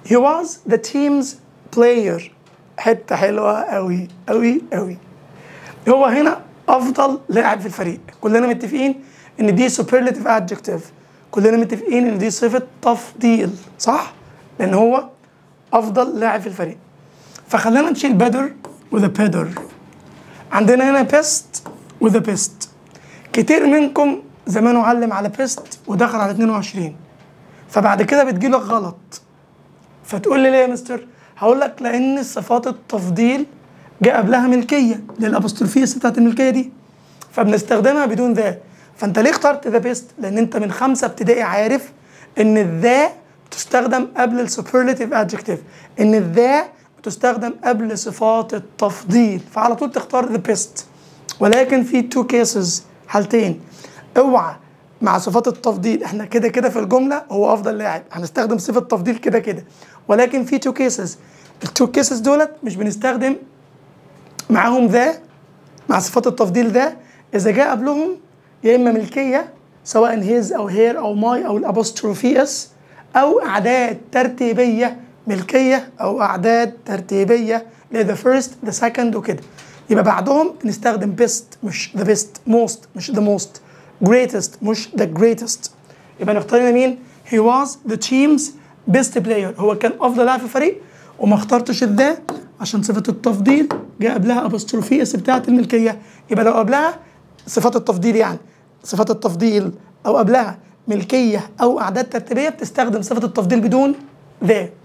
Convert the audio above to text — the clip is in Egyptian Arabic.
he was the team's player حته حلوه قوي قوي قوي هو هنا افضل لاعب في الفريق كلنا متفقين ان دي superlative adjective كلنا متفقين ان دي صفه تفضيل صح لان هو افضل لاعب في الفريق فخلينا نشيل better وذا better عندنا هنا best وذا best كتير منكم زمانه علم على best ودخل على 22 فبعد كده بتجيلك غلط فتقول لي ليه يا مستر هقول لك لان صفات التفضيل جاء قبلها ملكيه للابوستروفيس بتاعت الملكيه دي فبنستخدمها بدون ذا فانت ليه اخترت ذا بيست لان انت من خمسه ابتدائي عارف ان الذا بتستخدم قبل السوبرلاتيف ادجكتيف ان الذا بتستخدم قبل صفات التفضيل فعلى طول تختار ذا بيست ولكن في تو كيسز حالتين اوعى مع صفات التفضيل احنا كده كده في الجمله هو افضل لاعب هنستخدم صفه تفضيل كده كده ولكن في تو كيسز التو كيسز دولت مش بنستخدم معاهم ذا مع صفات التفضيل ذا اذا جاء قبلهم يا اما ملكيه سواء هيز او هير او ماي او الابوستروفي اس او اعداد ترتيبيه ملكيه او اعداد ترتيبيه لذا فيرست ذا سكند وكده يبقى بعدهم نستخدم بيست مش ذا بيست موست مش ذا موست greatest مش the greatest يبقى نختار هنا مين he was the team's best player هو كان افضل لاعب في الفريق وما اخترتش الذا عشان صفه التفضيل جاء قبلها ابوستروفي اس بتاعت الملكيه يبقى لو قبلها صفات التفضيل يعني صفات التفضيل او قبلها ملكيه او اعداد ترتيبيه بتستخدم صفه التفضيل بدون ذا